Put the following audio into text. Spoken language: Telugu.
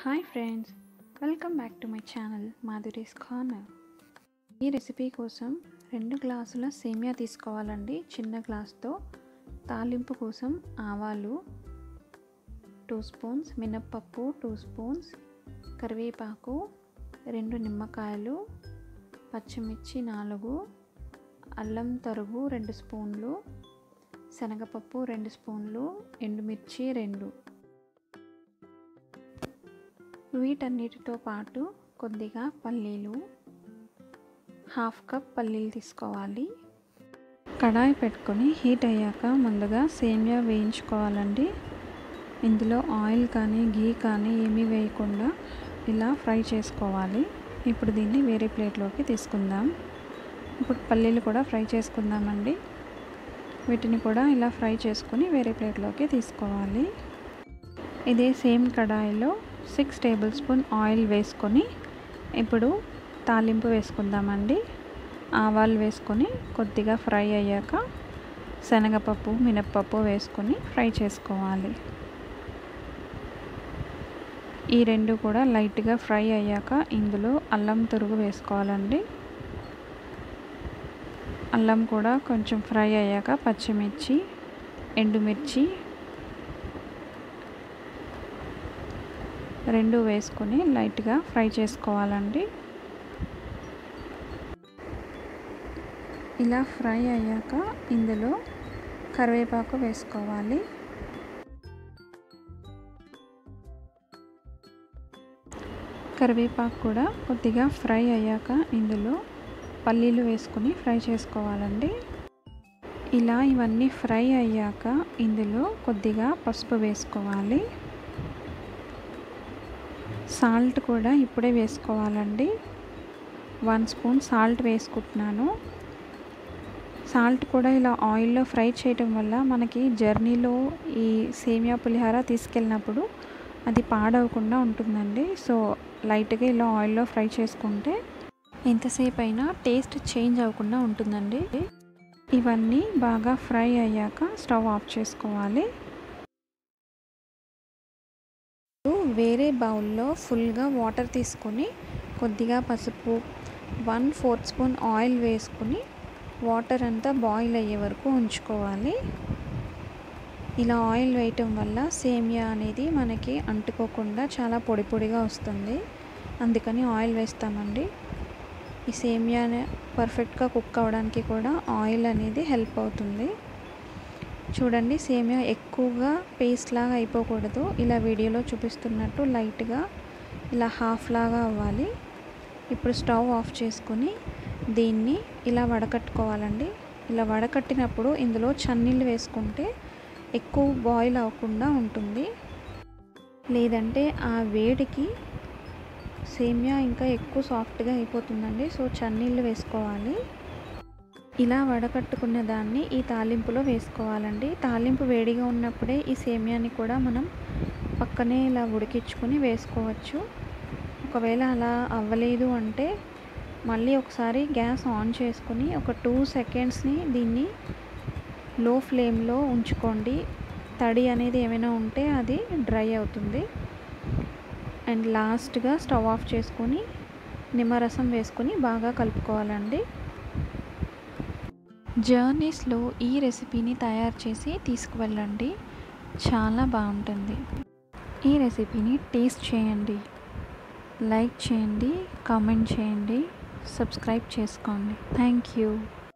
hi friends welcome back to my channel Madhuri's corner ఈ రెసిపీ కోసం రెండు గ్లాసుల సేమియా తీసుకోవాలండి చిన్న గ్లాస్తో తాలింపు కోసం ఆవాలు టూ స్పూన్స్ మినప్పప్పు టూ స్పూన్స్ కరివేపాకు రెండు నిమ్మకాయలు పచ్చిమిర్చి నాలుగు అల్లం తరుగు రెండు స్పూన్లు శనగపప్పు రెండు స్పూన్లు ఎండుమిర్చి రెండు వీటన్నిటితో పాటు కొద్దిగా పల్లీలు హాఫ్ కప్ పల్లీలు తీసుకోవాలి కడాయి పెట్టుకొని హీట్ అయ్యాక ముందుగా సేమియా వేయించుకోవాలండి ఇందులో ఆయిల్ కానీ గీ కానీ ఏమీ వేయకుండా ఇలా ఫ్రై చేసుకోవాలి ఇప్పుడు దీన్ని వేరే ప్లేట్లోకి తీసుకుందాం ఇప్పుడు పల్లీలు కూడా ఫ్రై చేసుకుందామండి వీటిని కూడా ఇలా ఫ్రై చేసుకొని వేరే ప్లేట్లోకి తీసుకోవాలి ఇదే సేమ్ కడాయిలో సిక్స్ టేబుల్ స్పూన్ ఆయిల్ వేసుకొని ఇప్పుడు తాలింపు వేసుకుందామండి ఆవాలు వేసుకొని కొద్దిగా ఫ్రై అయ్యాక శనగపప్పు మినప్పప్పు వేసుకొని ఫ్రై చేసుకోవాలి ఈ రెండు కూడా లైట్గా ఫ్రై అయ్యాక ఇందులో అల్లం తురుగు వేసుకోవాలండి అల్లం కూడా కొంచెం ఫ్రై అయ్యాక పచ్చిమిర్చి ఎండుమిర్చి రెండు వేసుకొని లైట్గా ఫ్రై చేసుకోవాలండి ఇలా ఫ్రై అయ్యాక ఇందులో కరివేపాకు వేసుకోవాలి కరివేపాకు కూడా కొద్దిగా ఫ్రై అయ్యాక ఇందులో పల్లీలు వేసుకొని ఫ్రై చేసుకోవాలండి ఇలా ఇవన్నీ ఫ్రై అయ్యాక ఇందులో కొద్దిగా పసుపు వేసుకోవాలి సాల్ట్ కూడా ఇప్పుడే వేసుకోవాలండి వన్ స్పూన్ సాల్ట్ వేసుకుంటున్నాను సాల్ట్ కూడా ఇలా ఆయిల్లో ఫ్రై చేయటం వల్ల మనకి జర్నీలో ఈ సేమియా పులిహార తీసుకెళ్ళినప్పుడు అది పాడవకుండా ఉంటుందండి సో లైట్గా ఇలా ఆయిల్లో ఫ్రై చేసుకుంటే ఎంతసేపు అయినా టేస్ట్ చేంజ్ అవ్వకుండా ఉంటుందండి ఇవన్నీ బాగా ఫ్రై అయ్యాక స్టవ్ ఆఫ్ చేసుకోవాలి వేరే బౌల్లో ఫుల్గా వాటర్ తీసుకొని కొద్దిగా పసుపు వన్ ఫోర్త్ స్పూన్ ఆయిల్ వేసుకొని వాటర్ అంతా బాయిల్ అయ్యే వరకు ఉంచుకోవాలి ఇలా ఆయిల్ వేయటం వల్ల సేమియా అనేది మనకి అంటుకోకుండా చాలా పొడి పొడిగా వస్తుంది అందుకని ఆయిల్ వేస్తామండి ఈ సేమియా పర్ఫెక్ట్గా కుక్ అవ్వడానికి కూడా ఆయిల్ అనేది హెల్ప్ అవుతుంది చూడండి సేమియా ఎక్కువగా పేస్ట్ లాగా అయిపోకూడదు ఇలా వీడియోలో చూపిస్తున్నట్టు లైట్గా ఇలా హాఫ్ లాగా అవ్వాలి ఇప్పుడు స్టవ్ ఆఫ్ చేసుకొని దీన్ని ఇలా వడకట్టుకోవాలండి ఇలా వడకట్టినప్పుడు ఇందులో చన్నీళ్ళు వేసుకుంటే ఎక్కువ బాయిల్ అవ్వకుండా ఉంటుంది లేదంటే ఆ వేడికి సేమియా ఇంకా ఎక్కువ సాఫ్ట్గా అయిపోతుందండి సో చన్నీళ్ళు వేసుకోవాలి ఇలా వడకట్టుకున్న దాన్ని ఈ తాలింపులో వేసుకోవాలండి తాలింపు వేడిగా ఉన్నప్పుడే ఈ సేమియాని కూడా మనం పక్కనే ఇలా ఉడికించుకొని వేసుకోవచ్చు ఒకవేళ అలా అవ్వలేదు అంటే మళ్ళీ ఒకసారి గ్యాస్ ఆన్ చేసుకొని ఒక టూ సెకండ్స్ని దీన్ని లో ఫ్లేమ్లో ఉంచుకోండి తడి అనేది ఏమైనా ఉంటే అది డ్రై అవుతుంది అండ్ లాస్ట్గా స్టవ్ ఆఫ్ చేసుకొని నిమ్మరసం వేసుకొని బాగా కలుపుకోవాలండి జర్నీస్లో ఈ రెసిపీని తయారు చేసి తీసుకువెళ్ళండి చాలా బాగుంటుంది ఈ రెసిపీని టేస్ట్ చేయండి లైక్ చేయండి కామెంట్ చేయండి సబ్స్క్రైబ్ చేసుకోండి థ్యాంక్ యూ